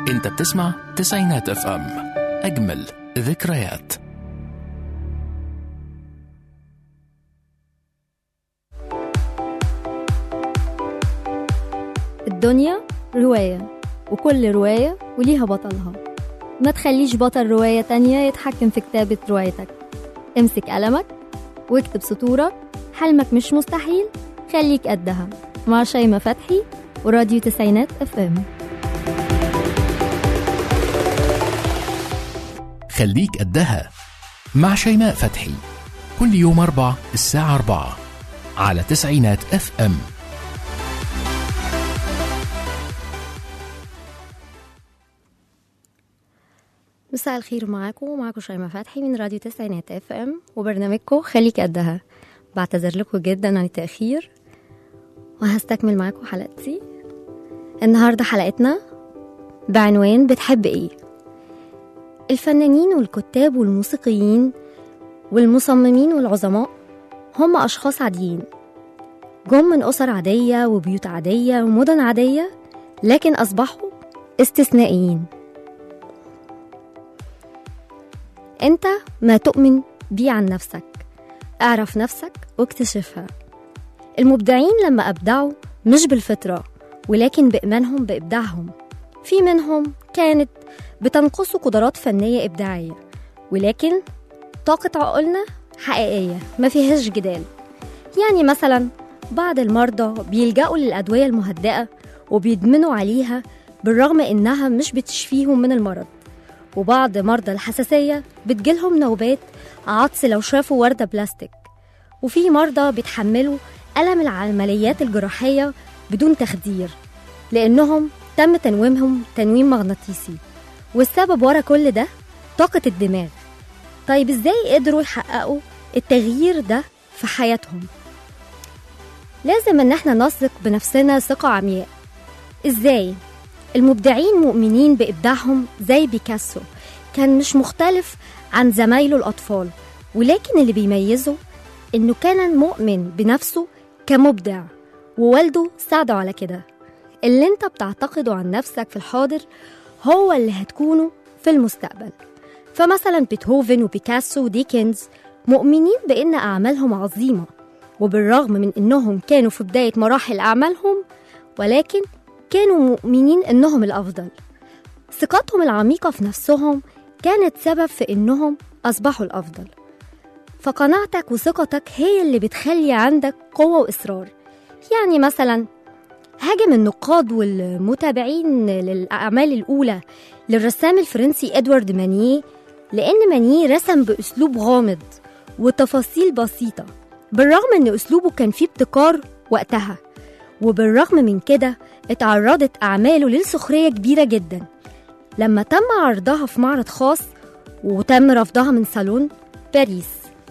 انت بتسمع تسعينات اف ام اجمل ذكريات الدنيا رواية وكل رواية وليها بطلها ما تخليش بطل رواية تانية يتحكم في كتابة روايتك امسك قلمك واكتب سطورك حلمك مش مستحيل خليك قدها مع شيماء فتحي وراديو تسعينات اف ام خليك قدها مع شيماء فتحي كل يوم أربع الساعة أربعة على تسعينات اف ام مساء الخير معاكم ومعاكم شيماء فتحي من راديو تسعينات اف ام وبرنامجكم خليك قدها بعتذر لكم جدا عن التأخير وهستكمل معاكم حلقتي النهاردة حلقتنا بعنوان بتحب ايه الفنانين والكتاب والموسيقيين والمصممين والعظماء هم أشخاص عاديين جم من أسر عادية وبيوت عادية ومدن عادية لكن أصبحوا استثنائيين أنت ما تؤمن بيه عن نفسك اعرف نفسك واكتشفها المبدعين لما أبدعوا مش بالفطرة ولكن بإيمانهم بإبداعهم في منهم كانت بتنقصه قدرات فنية إبداعية ولكن طاقة عقولنا حقيقية ما فيهاش جدال يعني مثلا بعض المرضى بيلجأوا للأدوية المهدئة وبيدمنوا عليها بالرغم إنها مش بتشفيهم من المرض وبعض مرضى الحساسية بتجيلهم نوبات عطس لو شافوا وردة بلاستيك وفي مرضى بيتحملوا ألم العمليات الجراحية بدون تخدير لأنهم تم تنويمهم تنويم مغناطيسي والسبب ورا كل ده طاقة الدماغ طيب ازاي قدروا يحققوا التغيير ده في حياتهم لازم ان احنا نثق بنفسنا ثقة عمياء ازاي المبدعين مؤمنين بإبداعهم زي بيكاسو كان مش مختلف عن زمايله الأطفال ولكن اللي بيميزه إنه كان مؤمن بنفسه كمبدع ووالده ساعده على كده اللي انت بتعتقده عن نفسك في الحاضر هو اللي هتكونه في المستقبل فمثلا بيتهوفن وبيكاسو وديكنز مؤمنين بأن أعمالهم عظيمة وبالرغم من أنهم كانوا في بداية مراحل أعمالهم ولكن كانوا مؤمنين أنهم الأفضل ثقتهم العميقة في نفسهم كانت سبب في أنهم أصبحوا الأفضل فقناعتك وثقتك هي اللي بتخلي عندك قوة وإصرار يعني مثلا هاجم النقاد والمتابعين للأعمال الأولى للرسام الفرنسي إدوارد مانيه لأن مانيه رسم بأسلوب غامض وتفاصيل بسيطة بالرغم أن أسلوبه كان فيه ابتكار وقتها وبالرغم من كده اتعرضت أعماله للسخرية كبيرة جدا لما تم عرضها في معرض خاص وتم رفضها من صالون باريس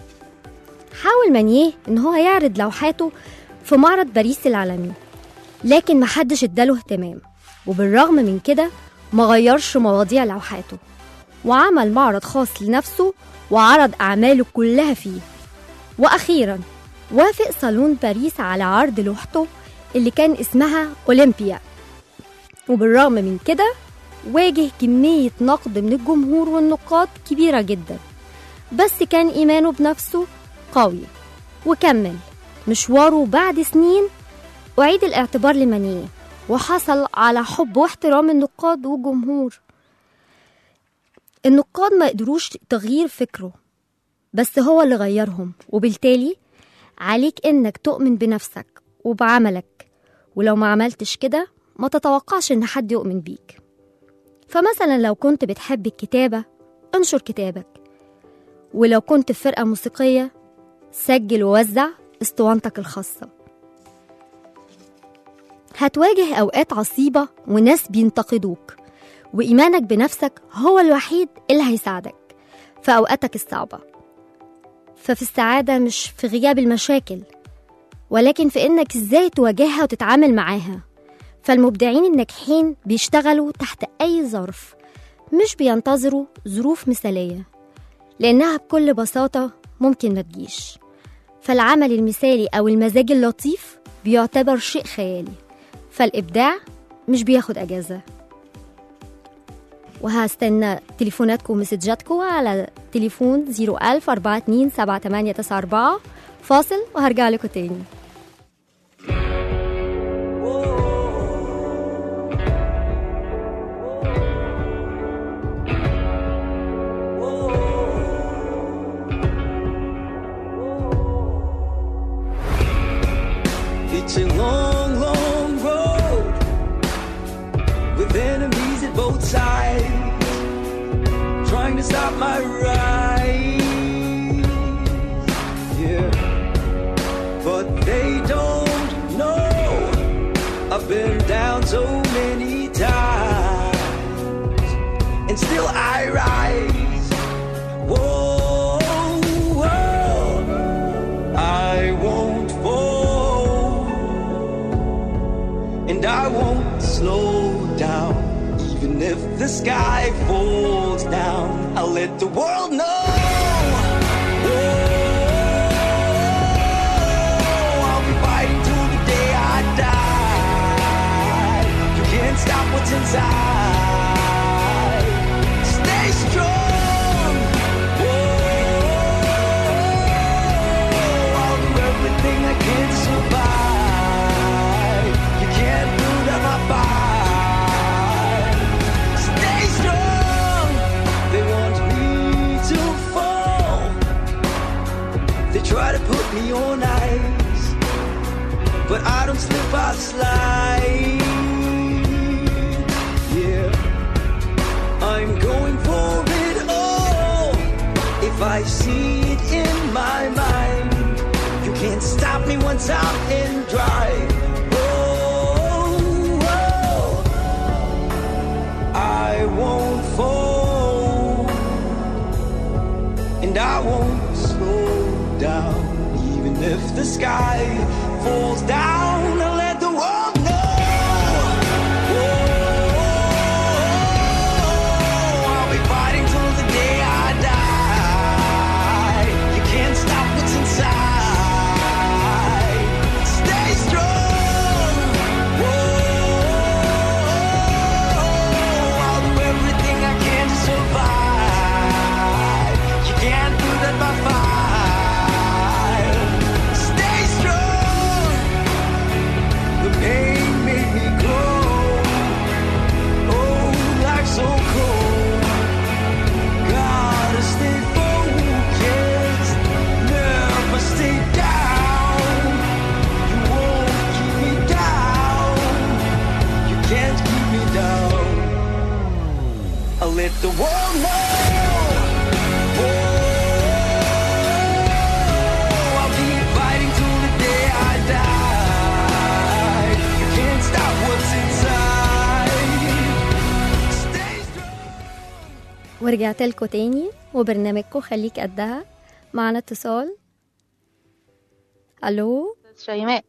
حاول مانيه إن هو يعرض لوحاته في معرض باريس العالمي لكن محدش اداله اهتمام وبالرغم من كده ما غيرش مواضيع لوحاته وعمل معرض خاص لنفسه وعرض أعماله كلها فيه وأخيرا وافق صالون باريس على عرض لوحته اللي كان اسمها أولمبيا وبالرغم من كده واجه كمية نقد من الجمهور والنقاد كبيرة جدا بس كان إيمانه بنفسه قوي وكمل مشواره بعد سنين أعيد الاعتبار لمانيه وحصل على حب واحترام النقاد والجمهور النقاد ما قدروش تغيير فكره بس هو اللي غيرهم وبالتالي عليك انك تؤمن بنفسك وبعملك ولو ما عملتش كده ما تتوقعش ان حد يؤمن بيك فمثلا لو كنت بتحب الكتابة انشر كتابك ولو كنت في فرقة موسيقية سجل ووزع اسطوانتك الخاصة هتواجه أوقات عصيبة وناس بينتقدوك وإيمانك بنفسك هو الوحيد اللي هيساعدك في أوقاتك الصعبة ففي السعادة مش في غياب المشاكل ولكن في إنك إزاي تواجهها وتتعامل معاها فالمبدعين الناجحين بيشتغلوا تحت أي ظرف مش بينتظروا ظروف مثالية لأنها بكل بساطة ممكن ما تجيش فالعمل المثالي أو المزاج اللطيف بيعتبر شيء خيالي فالإبداع مش بياخد أجازة وهستنى تليفوناتكم ومسجاتكم على تليفون 01000 42 7894 فاصل وهرجع لكم تاني It's a long, long road with enemies at both sides, trying to stop my rise. Yeah, but they don't know I've been down so many times, and still I rise. Whoa, whoa. I won't fall and I won't slow down. Even if the sky falls down, I'll let the world know. Whoa, I'll be fighting till the day I die. You can't stop what's inside. Stay strong. Whoa, I'll do everything I can to survive. You can't put out my fight. Stay strong. They want me to fall. They try to put me on ice, but I don't slip. I slide. Yeah, I'm going for it all. If I see it in my mind, you can't stop me once I'm in drive. Oh, oh. I won't fall, and I won't slow down, even if the sky falls down. I'll let the world know. Oh, I'll be fighting till the day I die. You can't stop what's inside. Stay strong. Whoa, I'll do everything I can to survive. You can't put out my fire. Stay strong. The pain made me grow. Oh, life's so cold. Gotta stay focused. Never stay down. You won't keep me down. You can't keep me down. I'll let the world know. Oh, I'll keep fighting till the day I die. You can't stop what's inside. Stay strong. ورجعت لكم تاني وبرنامجكم خليك قدها معنا اتصال الو شيماء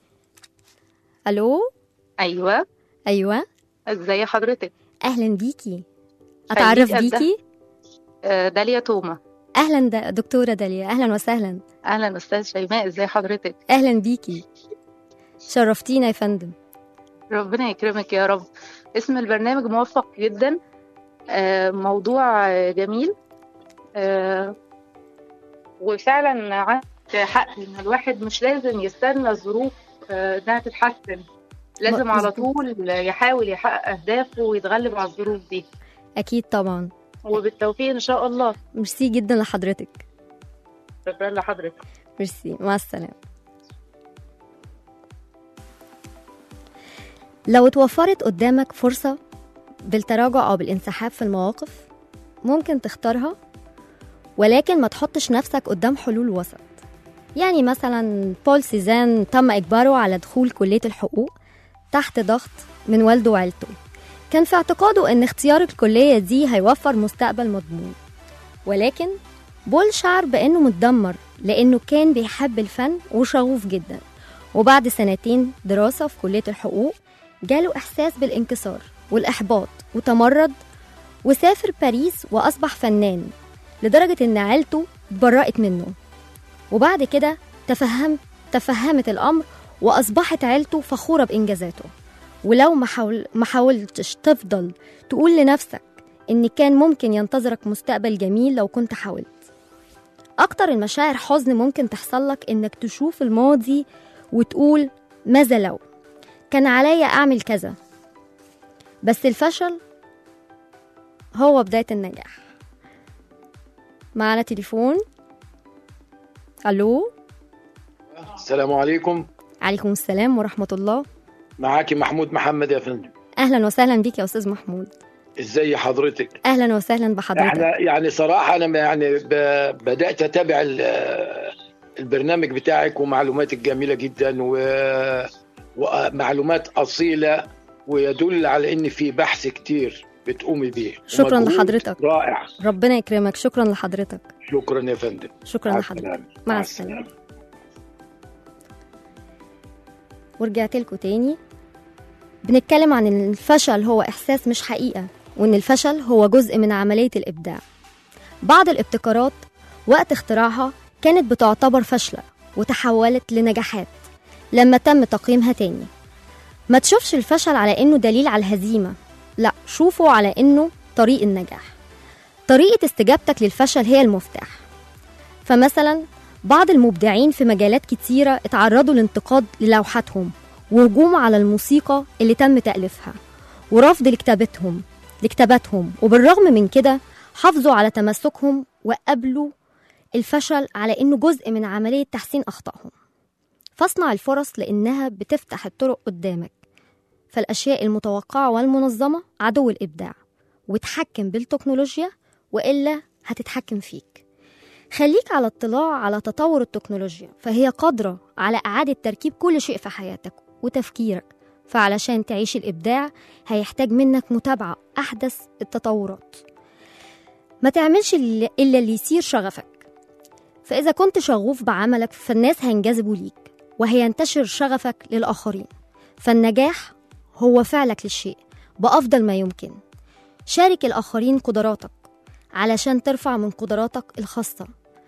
الو ايوه ايوه ازي حضرتك اهلا بيكي اتعرف قدها. بيكي آه، داليا توما اهلا د- دكتوره داليا اهلا وسهلا اهلا استاذ شيماء ازي حضرتك اهلا بيكي شرفتينا يا فندم ربنا يكرمك يا رب اسم البرنامج موفق جدا آه، موضوع آه، جميل آه، وفعلا عندك حق ان الواحد مش لازم يستنى الظروف آه، انها تتحسن لازم على مظبوط. طول يحاول يحقق اهدافه ويتغلب على الظروف دي اكيد طبعا وبالتوفيق ان شاء الله ميرسي جدا لحضرتك شكرا لحضرتك ميرسي مع السلامة لو اتوفرت قدامك فرصة بالتراجع أو بالانسحاب في المواقف ممكن تختارها ولكن ما تحطش نفسك قدام حلول وسط يعني مثلا بول سيزان تم إجباره على دخول كلية الحقوق تحت ضغط من والده وعيلته كان في اعتقاده أن اختيار الكلية دي هيوفر مستقبل مضمون ولكن بول شعر بأنه متدمر لأنه كان بيحب الفن وشغوف جدا وبعد سنتين دراسة في كلية الحقوق جاله إحساس بالانكسار والإحباط وتمرد وسافر باريس وأصبح فنان لدرجة إن عيلته اتبرأت منه وبعد كده تفهم تفهمت الأمر وأصبحت عيلته فخورة بإنجازاته ولو ما حاول ما حاولتش تفضل تقول لنفسك إن كان ممكن ينتظرك مستقبل جميل لو كنت حاولت أكتر المشاعر حزن ممكن تحصل لك إنك تشوف الماضي وتقول ماذا لو كان عليا أعمل كذا بس الفشل هو بداية النجاح معنا تليفون ألو السلام عليكم عليكم السلام ورحمة الله معاكي محمود محمد يا فندم أهلا وسهلا بك يا أستاذ محمود ازاي حضرتك أهلا وسهلا بحضرتك احنا يعني صراحه انا يعني ب- بدات اتابع ال- البرنامج بتاعك ومعلوماتك جميله جدا و... ومعلومات اصيله ويدل على ان في بحث كتير بتقومي بيه شكراً ومجهود لحضرتك. رائع ربنا يكرمك شكرا لحضرتك شكرا يا فندم شكرا مع لحضرتك السلامة. مع السلامة ورجعت لكم تاني بنتكلم عن ان الفشل هو احساس مش حقيقه وان الفشل هو جزء من عمليه الابداع بعض الابتكارات وقت اختراعها كانت بتعتبر فاشله وتحولت لنجاحات لما تم تقييمها تاني ما تشوفش الفشل على انه دليل على الهزيمه لا شوفه على انه طريق النجاح طريقه استجابتك للفشل هي المفتاح فمثلا بعض المبدعين في مجالات كتيرة اتعرضوا لانتقاد للوحاتهم وهجوم على الموسيقى اللي تم تأليفها ورفض لكتابتهم لكتاباتهم وبالرغم من كده حافظوا على تمسكهم وقبلوا الفشل على إنه جزء من عملية تحسين أخطائهم فاصنع الفرص لأنها بتفتح الطرق قدامك فالأشياء المتوقعة والمنظمة عدو الإبداع وتحكم بالتكنولوجيا وإلا هتتحكم فيك خليك على اطلاع على تطور التكنولوجيا فهي قادرة على إعادة تركيب كل شيء في حياتك وتفكيرك فعلشان تعيش الإبداع هيحتاج منك متابعة أحدث التطورات ما تعملش اللي- إلا اللي يثير شغفك فإذا كنت شغوف بعملك فالناس هينجذبوا ليك وهينتشر شغفك للآخرين فالنجاح هو فعلك للشيء بأفضل ما يمكن شارك الآخرين قدراتك علشان ترفع من قدراتك الخاصة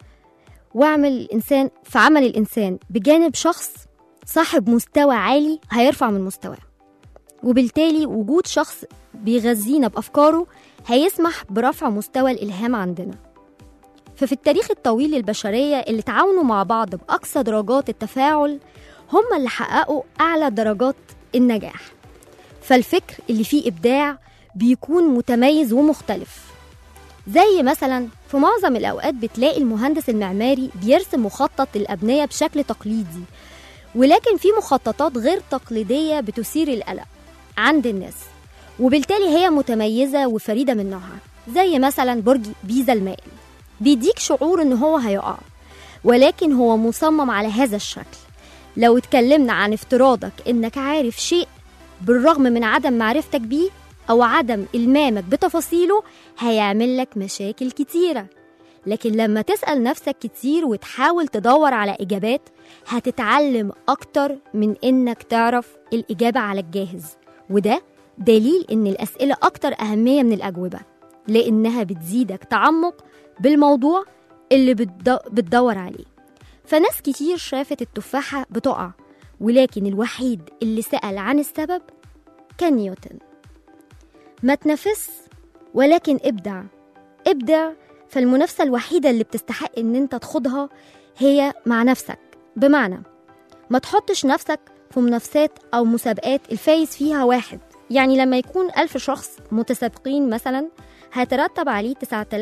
واعمل الإنسان في عمل الإنسان بجانب شخص صاحب مستوى عالي هيرفع من مستواه وبالتالي وجود شخص بيغذينا بأفكاره هيسمح برفع مستوى الإلهام عندنا ففي التاريخ الطويل للبشرية اللي تعاونوا مع بعض بأقصى درجات التفاعل هم اللي حققوا أعلى درجات النجاح فالفكر اللي فيه إبداع بيكون متميز ومختلف زي مثلا في معظم الأوقات بتلاقي المهندس المعماري بيرسم مخطط للأبنية بشكل تقليدي ولكن في مخططات غير تقليدية بتثير القلق عند الناس وبالتالي هي متميزة وفريدة من نوعها زي مثلا برج بيزا المائل بيديك شعور ان هو هيقع ولكن هو مصمم على هذا الشكل لو اتكلمنا عن افتراضك انك عارف شيء بالرغم من عدم معرفتك بيه او عدم المامك بتفاصيله هيعمل لك مشاكل كتيره لكن لما تسال نفسك كتير وتحاول تدور على اجابات هتتعلم اكتر من انك تعرف الاجابه على الجاهز وده دليل ان الاسئله اكتر اهميه من الاجوبه لانها بتزيدك تعمق بالموضوع اللي بتد- بتدور عليه فناس كتير شافت التفاحة بتقع ولكن الوحيد اللي سأل عن السبب كان نيوتن ما تنافس ولكن ابدع ابدع فالمنافسة الوحيدة اللي بتستحق ان انت تخوضها هي مع نفسك بمعنى ما تحطش نفسك في منافسات أو مسابقات الفايز فيها واحد يعني لما يكون ألف شخص متسابقين مثلا هيترتب عليه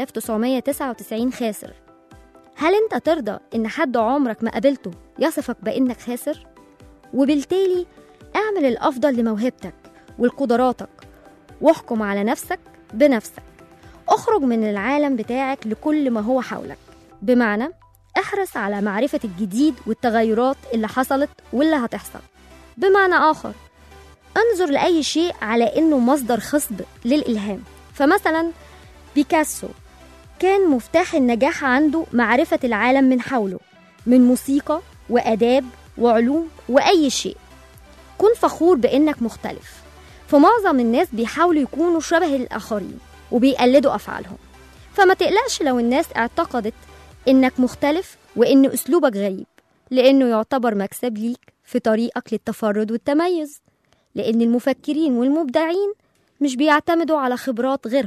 9999 خاسر هل انت ترضى ان حد عمرك ما قابلته يصفك بانك خاسر وبالتالي اعمل الافضل لموهبتك ولقدراتك واحكم على نفسك بنفسك اخرج من العالم بتاعك لكل ما هو حولك بمعنى احرص على معرفة الجديد والتغيرات اللي حصلت واللي هتحصل بمعنى آخر انظر لأي شيء على إنه مصدر خصب للإلهام فمثلا بيكاسو كان مفتاح النجاح عنده معرفة العالم من حوله من موسيقى وآداب وعلوم وأي شيء كن فخور بإنك مختلف فمعظم الناس بيحاولوا يكونوا شبه الآخرين وبيقلدوا أفعالهم فما تقلقش لو الناس اعتقدت إنك مختلف وإن أسلوبك غريب لأنه يعتبر مكسب ليك في طريقك للتفرد والتميز لأن المفكرين والمبدعين مش بيعتمدوا على خبرات غيرهم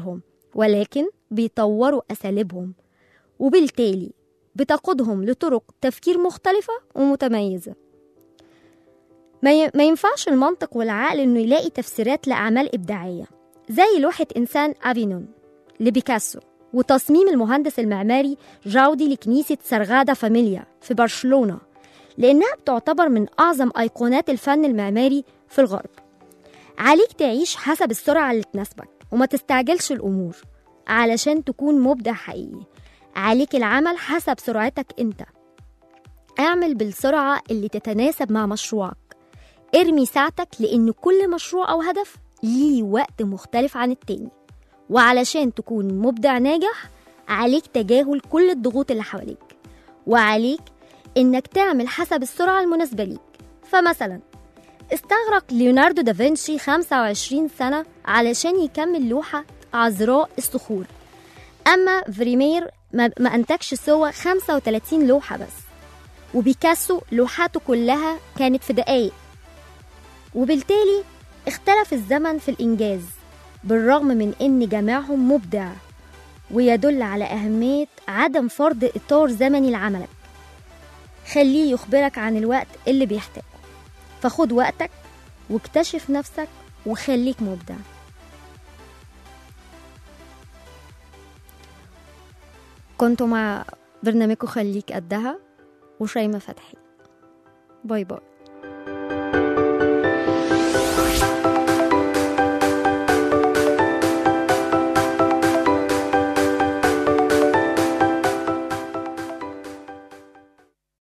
ولكن بيطوروا أساليبهم وبالتالي بتقودهم لطرق تفكير مختلفة ومتميزة ما ي- ما ينفعش المنطق والعقل إنه يلاقي تفسيرات لأعمال إبداعية زي لوحة إنسان أفينون لبيكاسو وتصميم المهندس المعماري جاودي لكنيسة سرغادا فاميليا في برشلونة لأنها بتعتبر من أعظم أيقونات الفن المعماري في الغرب عليك تعيش حسب السرعة اللي تناسبك وما تستعجلش الأمور علشان تكون مبدع حقيقي عليك العمل حسب سرعتك أنت اعمل بالسرعة اللي تتناسب مع مشروعك ارمي ساعتك لأن كل مشروع أو هدف ليه وقت مختلف عن التاني وعلشان تكون مبدع ناجح عليك تجاهل كل الضغوط اللي حواليك وعليك إنك تعمل حسب السرعة المناسبة ليك فمثلا استغرق ليوناردو دافنشي 25 سنة علشان يكمل لوحة عذراء الصخور أما فريمير ما ما أنتجش سوى 35 لوحة بس وبيكاسو لوحاته كلها كانت في دقايق وبالتالي اختلف الزمن في الإنجاز بالرغم من إن جميعهم مبدع ويدل على أهمية عدم فرض إطار زمني لعملك خليه يخبرك عن الوقت اللي بيحتاجه فخد وقتك واكتشف نفسك وخليك مبدع كنت مع برنامجكم خليك قدها وشيماء فتحي باي باي